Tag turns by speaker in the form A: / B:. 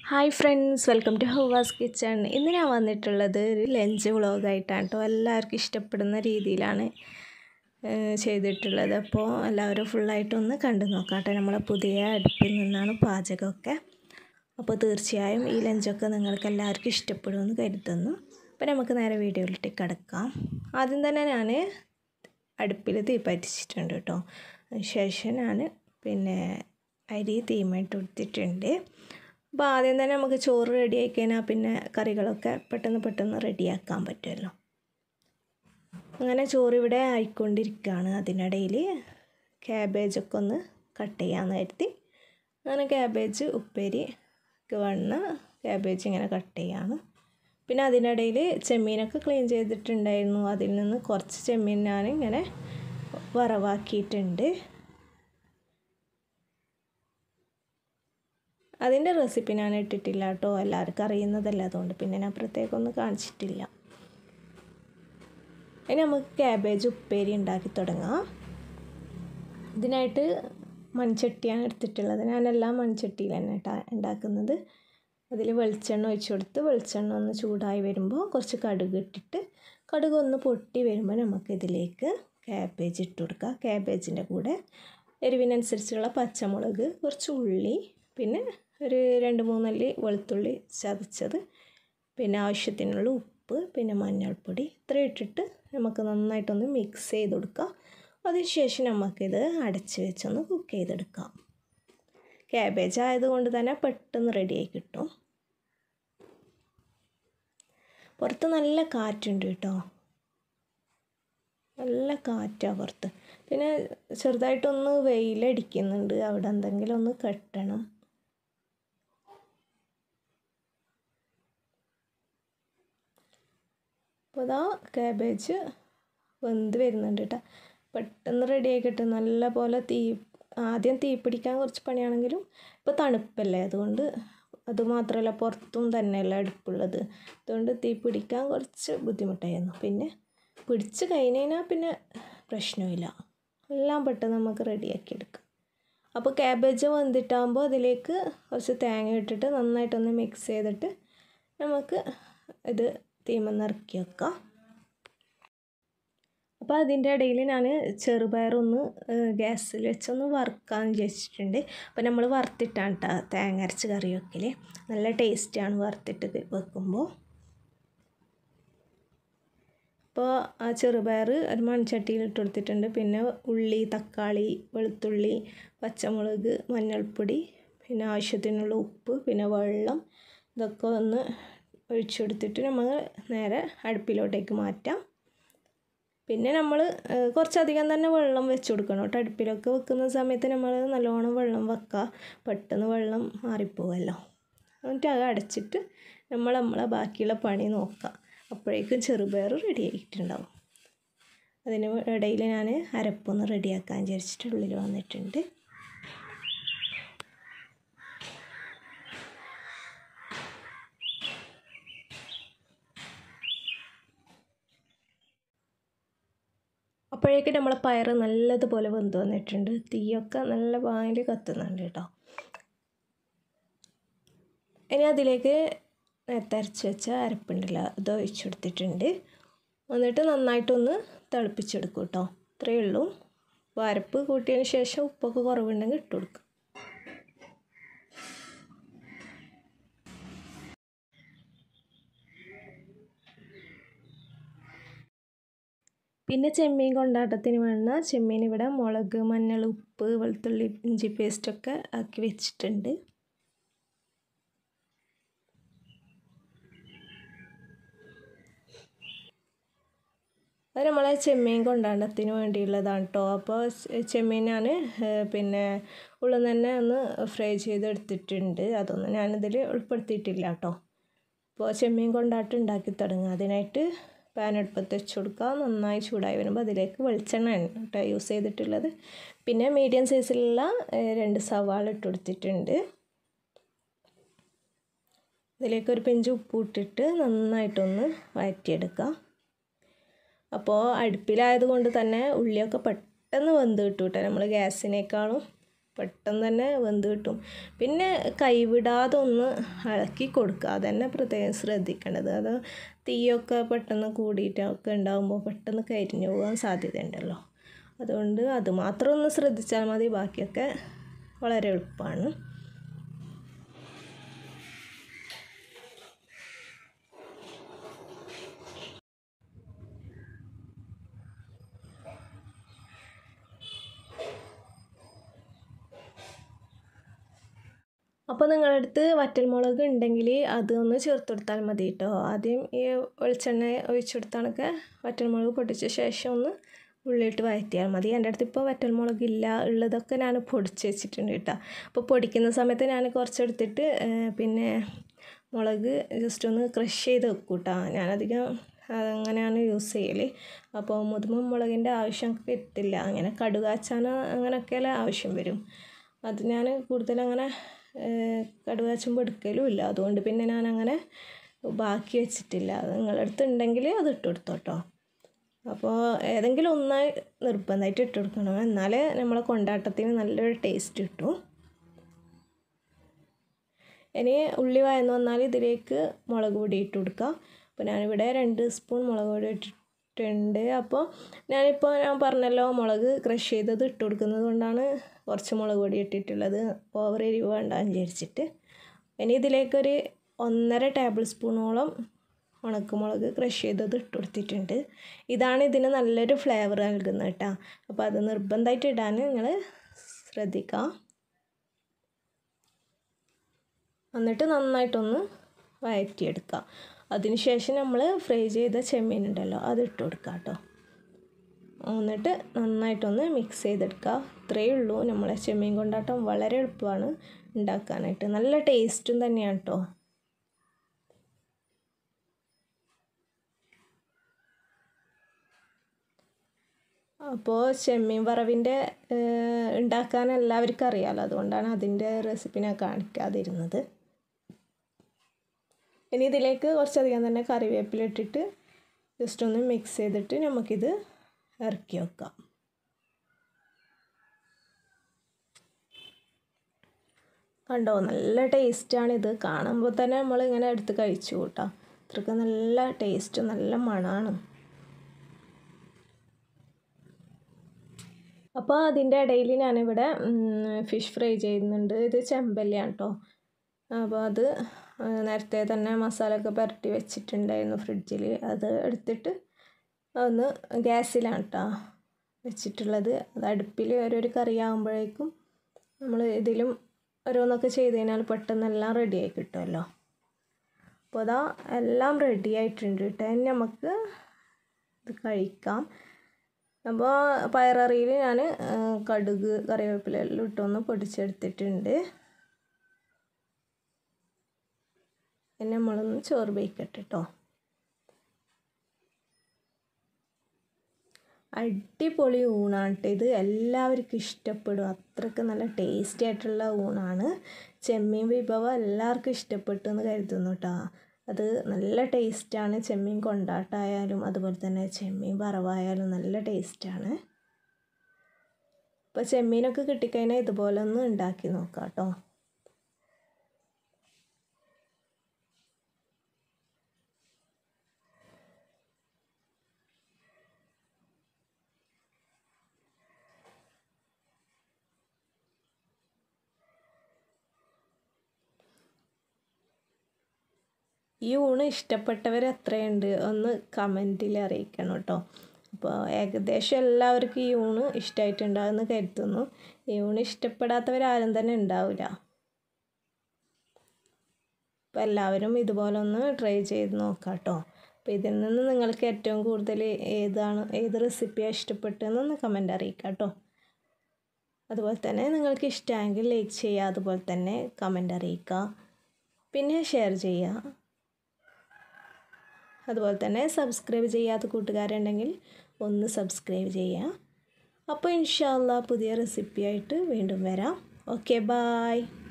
A: hi friends welcome to ഹവാസ് kitchen ഇന്ന് ഞാൻ വന്നിട്ടുള്ളത് ഒരു ലഞ്ച് വ്ളോഗായിട്ടാണ് കേട്ടോ എല്ലാവർക്കും ഇഷ്ടപ്പെടുന്ന രീതിയിലാണ് ഏഹ് ചെയ്തിട്ടുള്ളത് അപ്പോൾ എല്ലാവരും ഫുള്ളായിട്ടൊന്ന് കണ്ടു നോക്കാം കേട്ടോ നമ്മളെ പുതിയ അടുപ്പിൽ നിന്നാണ് പാചകമൊക്കെ അപ്പോൾ തീർച്ചയായും ഈ ലഞ്ചൊക്കെ നിങ്ങൾക്ക് എല്ലാവർക്കും ഇഷ്ടപ്പെടുമെന്ന് കരുതുന്നു അപ്പോൾ നമുക്ക് നേരെ വീഡിയോയിലിട്ട് കിടക്കാം ആദ്യം തന്നെ ഞാൻ അടുപ്പിൽ തീ പറ്റിച്ചിട്ടുണ്ട് കേട്ടോ ശേഷം ഞാൻ പിന്നെ അരി തീമായിട്ട് കൊടുത്തിട്ടുണ്ട് അപ്പോൾ ആദ്യം തന്നെ നമുക്ക് ചോറ് റെഡി ആയി കഴിഞ്ഞാൽ പിന്നെ കറികളൊക്കെ പെട്ടെന്ന് പെട്ടെന്ന് റെഡിയാക്കാൻ പറ്റുമല്ലോ അങ്ങനെ ചോറ് ഇവിടെ ആയിക്കൊണ്ടിരിക്കുകയാണ് അതിനിടയിൽ ക്യാബേജൊക്കെ ഒന്ന് കട്ട് ചെയ്യാമെന്ന് കരുതി അങ്ങനെ ക്യാബേജ് ഉപ്പേരി വണ്ണ് ക്യാബേജ് ഇങ്ങനെ കട്ട് ചെയ്യാണ് പിന്നെ അതിനിടയിൽ ചെമ്മീനൊക്കെ ക്ലീൻ ചെയ്തിട്ടുണ്ടായിരുന്നു അതിൽ നിന്ന് കുറച്ച് ചെമ്മീൻ ഞാൻ ഇങ്ങനെ വറവാക്കിയിട്ടുണ്ട് അതിൻ്റെ റെസിപ്പി ഞാൻ ഇട്ടിട്ടില്ല കേട്ടോ എല്ലാവർക്കും അറിയുന്നതല്ല അതുകൊണ്ട് പിന്നെ ഞാൻ പ്രത്യേകം ഒന്നും കാണിച്ചിട്ടില്ല ഇനി നമുക്ക് ക്യാബേജ് ഉപ്പേരി ഉണ്ടാക്കി തുടങ്ങാം ഇതിനായിട്ട് മൺചട്ടിയാണ് എടുത്തിട്ടുള്ളത് ഞാനെല്ലാം മൺചട്ടിയിൽ തന്നെ കേട്ടോ ഉണ്ടാക്കുന്നത് അതിൽ വെളിച്ചെണ്ണ ഒഴിച്ചു കൊടുത്ത് വെളിച്ചെണ്ണ ഒന്ന് ചൂടായി വരുമ്പോൾ കുറച്ച് കടുക് ഇട്ടിട്ട് കടുക് ഒന്ന് പൊട്ടി വരുമ്പോൾ നമുക്കിതിലേക്ക് ക്യാബേജ് ഇട്ട് കൊടുക്കുക ക്യാബേജിൻ്റെ കൂടെ എരിവിനനുസരിച്ചുള്ള പച്ചമുളക് കുറച്ച് ഉള്ളി പിന്നെ ഒരു രണ്ട് മൂന്നല്ലി വെളുത്തുള്ളി ചതച്ചത് പിന്നെ ആവശ്യത്തിനുള്ള ഉപ്പ് പിന്നെ മഞ്ഞൾപ്പൊടി ഇത്ര ഇട്ടിട്ട് നമുക്ക് നന്നായിട്ടൊന്ന് മിക്സ് ചെയ്ത് കൊടുക്കാം അതിനുശേഷം നമുക്കിത് അടച്ച് വെച്ചൊന്ന് കുക്ക് ചെയ്തെടുക്കാം ക്യാബേജ് ആയതുകൊണ്ട് തന്നെ പെട്ടെന്ന് റെഡിയായി കിട്ടും പുറത്ത് നല്ല കാറ്റുണ്ട് കേട്ടോ നല്ല കാറ്റാണ് പുറത്ത് പിന്നെ ചെറുതായിട്ടൊന്ന് വെയിലടിക്കുന്നുണ്ട് അവിടെ എന്തെങ്കിലും ഒന്ന് കെട്ടണം അപ്പോൾ അതാ ക്യാബേജ് വെന്ത് വരുന്നുണ്ട് കേട്ടോ പെട്ടെന്ന് റെഡിയായി കിട്ടും നല്ല പോലെ തീ ആദ്യം തീ പിടിക്കാൻ കുറച്ച് പണിയാണെങ്കിലും ഇപ്പോൾ തണുപ്പല്ലേ അതുകൊണ്ട് അതുമാത്രമല്ല പുറത്തും തന്നെയല്ല അടുപ്പുള്ളത് അതുകൊണ്ട് തീ പിടിക്കാൻ കുറച്ച് ബുദ്ധിമുട്ടായിരുന്നു പിന്നെ പിടിച്ച് കഴിഞ്ഞ് കഴിഞ്ഞാൽ പിന്നെ പ്രശ്നമില്ല എല്ലാം പെട്ടെന്ന് നമുക്ക് റെഡിയാക്കി എടുക്കാം അപ്പോൾ ക്യാബേജ് വെന്തിട്ടാകുമ്പോൾ അതിലേക്ക് കുറച്ച് തേങ്ങ ഇട്ടിട്ട് നന്നായിട്ടൊന്ന് മിക്സ് ചെയ്തിട്ട് നമുക്ക് ഇത് തീമെന്ന് ഇറക്കി വെക്കാം അപ്പോൾ അതിൻ്റെ ഇടയിൽ ഞാൻ ചെറുപയറൊന്ന് ഗ്യാസിൽ വെച്ചൊന്ന് വറുക്കാൻ വിചാരിച്ചിട്ടുണ്ട് അപ്പോൾ നമ്മൾ വറുത്തിട്ടാണ് കേട്ടോ തേങ്ങ അരച്ച് കറി വെക്കൽ നല്ല ടേസ്റ്റാണ് വറുത്തിട്ട് വെക്കുമ്പോൾ അപ്പോൾ ആ ചെറുപയർ ഒരു മൺചട്ടിയിൽ ഇട്ട് കൊടുത്തിട്ടുണ്ട് പിന്നെ ഉള്ളി തക്കാളി വെളുത്തുള്ളി പച്ചമുളക് മഞ്ഞൾപ്പൊടി പിന്നെ ആവശ്യത്തിനുള്ള ഉപ്പ് പിന്നെ വെള്ളം ഇതൊക്കെ ഒന്ന് ഒഴിച്ചു കൊടുത്തിട്ട് നമ്മൾ നേരെ അടുപ്പിലോട്ടേക്ക് മാറ്റാം പിന്നെ നമ്മൾ കുറച്ചധികം തന്നെ വെള്ളം വെച്ച് കൊടുക്കണം കേട്ടോ അടുപ്പിലൊക്കെ വെക്കുന്ന സമയത്ത് നമ്മൾ നല്ലോണം വെള്ളം വെക്കുക പെട്ടെന്ന് വെള്ളം മാറിപ്പോവല്ലോ എന്നിട്ട് അത് അടച്ചിട്ട് നമ്മൾ നമ്മളെ ബാക്കിയുള്ള പണി നോക്കുക അപ്പോഴേക്കും ചെറുപയർ റെഡി ആയിട്ടുണ്ടാവും അതിന് ഇടയിൽ ഞാൻ അരപ്പൊന്ന് റെഡിയാക്കാൻ വിചാരിച്ചിട്ട് ഉള്ളിൽ വന്നിട്ടുണ്ട് അപ്പോഴേക്കും നമ്മളെ പയർ നല്ലതുപോലെ വെന്ത് വന്നിട്ടുണ്ട് തീയൊക്കെ നല്ല വായിൽ കത്തുന്നുണ്ട് കേട്ടോ ഇനി അതിലേക്ക് നേരത്തെ അരച്ച് വെച്ച അരപ്പുണ്ടല്ലോ അത് ഒഴിച്ചു കൊടുത്തിട്ടുണ്ട് എന്നിട്ട് നന്നായിട്ടൊന്ന് തിളപ്പിച്ചെടുക്കും കേട്ടോ ഇത്രയേ ഉള്ളൂ അപ്പോൾ അരപ്പ് കൂട്ടിയതിന് ശേഷം ഉപ്പൊക്കെ കുറവുണ്ടെങ്കിൽ ഇട്ട് കൊടുക്കും പിന്നെ ചെമ്മീൻ കൊണ്ടാട്ടത്തിന് വേണ്ട ചെമ്മീൻ ഇവിടെ മുളക് മഞ്ഞൾ ഉപ്പ് വെളുത്തുള്ളി ഇഞ്ചി പേസ്റ്റൊക്കെ ആക്കി വെച്ചിട്ടുണ്ട് അത് നമ്മളെ ചെമ്മീൻ കൊണ്ടാട്ടത്തിന് വേണ്ടിയുള്ളതാണ് കേട്ടോ അപ്പോൾ ചെമ്മീൻ ഞാൻ പിന്നെ ഉള്ളിൽ തന്നെ ഒന്ന് ഫ്രൈ ചെയ്തെടുത്തിട്ടുണ്ട് അതൊന്നും ഞാനിതിൽ ഉൾപ്പെടുത്തിയിട്ടില്ല കേട്ടോ അപ്പോൾ ചെമ്മീൻ കൊണ്ടാട്ടം ഉണ്ടാക്കി തുടങ്ങുക അതിനായിട്ട് പാൻ അടുപ്പത്ത് വെച്ച് കൊടുക്കുക നന്നായി ചൂടായി വരുമ്പോൾ അതിലേക്ക് വെളിച്ചെണ്ണ കേട്ടോ യൂസ് ചെയ്തിട്ടുള്ളത് പിന്നെ മീഡിയം സൈസിലുള്ള രണ്ട് സവാള ഇട്ട് കൊടുത്തിട്ടുണ്ട് ഇതിലേക്ക് ഒരു പെഞ്ച് ഉപ്പ് ഇട്ടിട്ട് നന്നായിട്ടൊന്ന് വഴറ്റിയെടുക്കുക അപ്പോൾ അടുപ്പിലായത് കൊണ്ട് തന്നെ ഉള്ളിയൊക്കെ പെട്ടെന്ന് വെന്ത് കിട്ടും കേട്ടോ നമ്മൾ ഗ്യാസിനേക്കാളും പെട്ടെന്ന് തന്നെ വെന്ത് കിട്ടും പിന്നെ കൈവിടാതെ ഒന്ന് ഇളക്കി കൊടുക്കുക അതന്നെ പ്രത്യേകം ശ്രദ്ധിക്കേണ്ടത് അത് തീയൊക്കെ പെട്ടെന്ന് കൂടിയിട്ടൊക്കെ ഉണ്ടാകുമ്പോൾ പെട്ടെന്ന് കരിഞ്ഞു പോകാൻ സാധ്യതയുണ്ടല്ലോ അതുകൊണ്ട് അത് മാത്രം ഒന്ന് ശ്രദ്ധിച്ചാൽ മതി ബാക്കിയൊക്കെ വളരെ എളുപ്പമാണ് അപ്പോൾ നിങ്ങളുടെ അടുത്ത് വറ്റൽമുളക് ഉണ്ടെങ്കിൽ അതൊന്ന് ചേർത്ത് കൊടുത്താൽ മതി കേട്ടോ ആദ്യം ഈ വെളിച്ചെണ്ണ ഒഴിച്ചെടുത്താണൊക്കെ വറ്റൽമുളക് പൊട്ടിച്ച ശേഷം ഒന്ന് ഉള്ളിയിട്ട് വഴറ്റിയാൽ മതി എൻ്റെ അടുത്ത് ഇപ്പോൾ വറ്റൽമുളക് ഇല്ല ഉള്ളതൊക്കെ ഞാൻ പൊടിച്ച് വെച്ചിട്ടുണ്ട് കേട്ടോ അപ്പോൾ പൊടിക്കുന്ന സമയത്ത് ഞാൻ കുറച്ചെടുത്തിട്ട് പിന്നെ മുളക് ജസ്റ്റ് ഒന്ന് ക്രഷ് ചെയ്ത് വെക്കും കേട്ടോ ഞാനധികം അങ്ങനെയാണ് യൂസ് ചെയ്യൽ അപ്പോൾ മുതുമ മുളകിൻ്റെ ആവശ്യം വരത്തില്ല അങ്ങനെ കടുകാച്ചാൻ അങ്ങനെയൊക്കെയല്ലേ ആവശ്യം വരും അത് ഞാൻ കൂടുതൽ അങ്ങനെ കടുകാച്ചുമ്പോൾ എടുക്കലും ഇല്ല അതുകൊണ്ട് പിന്നെ ഞാൻ അങ്ങനെ ബാക്കി വെച്ചിട്ടില്ല അത് നിങ്ങളുടെ അടുത്ത് ഉണ്ടെങ്കിൽ അത് ഇട്ട് കൊടുത്തോട്ടോ അപ്പോൾ ഏതെങ്കിലും ഒന്നായി നിർബന്ധമായിട്ട് ഇട്ട് കൊടുക്കണം എന്നാലേ നമ്മളെ കൊണ്ടാട്ടത്തിന് നല്ലൊരു ടേസ്റ്റ് കിട്ടും ഇനി ഉള്ളി വയന്ന് വന്നാൽ ഇതിലേക്ക് മുളക് പൊടി ഇട്ട് കൊടുക്കുക അപ്പോൾ ഞാനിവിടെ രണ്ട് സ്പൂൺ മുളക് പൊടി ഇട്ടിട്ടുണ്ട് അപ്പോൾ ഞാനിപ്പോൾ ഞാൻ പറഞ്ഞല്ലോ മുളക് ക്രഷ് ചെയ്തത് ഇട്ട് കൊടുക്കുന്നത് കൊണ്ടാണ് കുറച്ച് മുളക് പൊടി ഇട്ടിട്ടുള്ളത് ഓവർ എരിവ് വേണ്ടാന്ന് വിചാരിച്ചിട്ട് ഇനി ഇതിലേക്കൊരു ഒന്നര ടേബിൾ സ്പൂണോളം ഉണക്കമുളക് ക്രഷ് ചെയ്തത് ഇട്ട് കൊടുത്തിട്ടുണ്ട് ഇതാണ് ഇതിന് നല്ലൊരു ഫ്ലേവർ നൽകുന്നത് കേട്ടോ അപ്പോൾ അത് നിർബന്ധമായിട്ട് ഇടാൻ നിങ്ങൾ ശ്രദ്ധിക്കുക എന്നിട്ട് നന്നായിട്ടൊന്ന് വഴറ്റിയെടുക്കുക അതിനുശേഷം നമ്മൾ ഫ്രൈ ചെയ്ത ചെമ്മീൻ ഉണ്ടല്ലോ അത് ഇട്ട് കൊടുക്കുക കേട്ടോ എന്നിട്ട് നന്നായിട്ടൊന്ന് മിക്സ് ചെയ്തെടുക്കുക ഇത്രയേ ഉള്ളൂ നമ്മളെ ചെമ്മീൻ കൊണ്ടാട്ടം വളരെ എളുപ്പമാണ് ഉണ്ടാക്കാനായിട്ട് നല്ല ടേസ്റ്റും തന്നെയാണ് കേട്ടോ അപ്പോൾ ചെമ്മീൻ വറവിൻ്റെ ഉണ്ടാക്കാൻ എല്ലാവർക്കും അറിയാമല്ലോ അതുകൊണ്ടാണ് അതിൻ്റെ റെസിപ്പി ഞാൻ കാണിക്കാതിരുന്നത് ഇനി ഇതിലേക്ക് കുറച്ചധികം തന്നെ കറിവേപ്പില ഇട്ടിട്ട് ജസ്റ്റ് ഒന്ന് മിക്സ് ചെയ്തിട്ട് നമുക്കിത് ഇറക്കി വെക്കാം കണ്ടോ നല്ല ടേസ്റ്റാണിത് കാണുമ്പോൾ തന്നെ നമ്മൾ ഇങ്ങനെ എടുത്ത് കഴിച്ചു കൂട്ടാം അത്രയ്ക്ക് നല്ല ടേസ്റ്റ് നല്ല മണമാണ് അപ്പോൾ അതിൻ്റെ ഇടയിൽ ഞാനിവിടെ ഫിഷ് ഫ്രൈ ചെയ്യുന്നുണ്ട് ഇത് ചെമ്പല്ലിയാണ് കേട്ടോ അപ്പോൾ അത് നേരത്തെ തന്നെ മസാലയൊക്കെ പുരട്ടി വെച്ചിട്ടുണ്ടായിരുന്നു ഫ്രിഡ്ജിൽ അത് എടുത്തിട്ട് ഒന്ന് ഗ്യാസിലാണ് കേട്ടോ വെച്ചിട്ടുള്ളത് അത് അടുപ്പിൽ ഓരോരു കറി ആകുമ്പോഴേക്കും നമ്മൾ ഇതിലും ഓരോന്നൊക്കെ ചെയ്ത് കഴിഞ്ഞാൽ പെട്ടെന്ന് എല്ലാം റെഡിയായി കിട്ടുമല്ലോ അപ്പോൾ അതാ എല്ലാം റെഡി ആയിട്ടുണ്ട് കേട്ടോ ഇനി നമുക്ക് ഇത് കഴിക്കാം അപ്പോൾ പയററിയിൽ ഞാൻ കടുക് കറിവേപ്പില എല്ലാം ഇട്ടൊന്ന് പൊടിച്ചെടുത്തിട്ടുണ്ട് പിന്നെ നമ്മളൊന്ന് ചോറ് ബേക്കട്ടെ കേട്ടോ അടിപൊളി ഊണാണ് കേട്ടോ ഇത് എല്ലാവർക്കും ഇഷ്ടപ്പെടും അത്രയ്ക്ക് നല്ല ടേസ്റ്റി ആയിട്ടുള്ള ഊണാണ് ചെമ്മീൻ വിഭവം എല്ലാവർക്കും ഇഷ്ടപ്പെട്ടു എന്ന് കരുതുന്നു കേട്ടോ അത് നല്ല ടേസ്റ്റാണ് ചെമ്മീൻ കൊണ്ടാട്ടായാലും അതുപോലെ തന്നെ ചെമ്മീൻ വറവായാലും നല്ല ടേസ്റ്റാണ് അപ്പോൾ ചെമ്മീനൊക്കെ കിട്ടിക്കഴിഞ്ഞാൽ ഇതുപോലെ ഒന്ന് ഉണ്ടാക്കി നോക്കാം കേട്ടോ ഈ ഊണ് ഇഷ്ടപ്പെട്ടവർ എത്രയുണ്ട് ഒന്ന് കമൻറ്റിൽ അറിയിക്കണം കേട്ടോ അപ്പോൾ ഏകദേശം എല്ലാവർക്കും ഈ ഊണ് ഇഷ്ടമായിട്ടുണ്ടാകുമെന്ന് കരുതുന്നു ഈ ഊണ് ഇഷ്ടപ്പെടാത്തവരാരും തന്നെ ഉണ്ടാവില്ല അപ്പോൾ എല്ലാവരും ഇതുപോലെ ഒന്ന് ട്രൈ ചെയ്ത് നോക്കാം കേട്ടോ അപ്പോൾ ഇതിൽ നിന്ന് നിങ്ങൾക്ക് ഏറ്റവും കൂടുതൽ ഏതാണ് ഏത് റെസിപ്പിയാണ് ഇഷ്ടപ്പെട്ടതെന്നൊന്ന് കമൻ്റ് അറിയിക്കാം കേട്ടോ അതുപോലെ തന്നെ നിങ്ങൾക്ക് ഇഷ്ടമെങ്കിൽ ലൈക്ക് ചെയ്യുക അതുപോലെ തന്നെ കമൻ്റ് അറിയിക്കുക പിന്നെ ഷെയർ ചെയ്യുക അതുപോലെ തന്നെ സബ്സ്ക്രൈബ് ചെയ്യാത്ത കൂട്ടുകാരുണ്ടെങ്കിൽ ഒന്ന് സബ്സ്ക്രൈബ് ചെയ്യുക അപ്പോൾ ഇൻഷാല്ല പുതിയ റെസിപ്പിയായിട്ട് വീണ്ടും വരാം ഓക്കെ ബായ്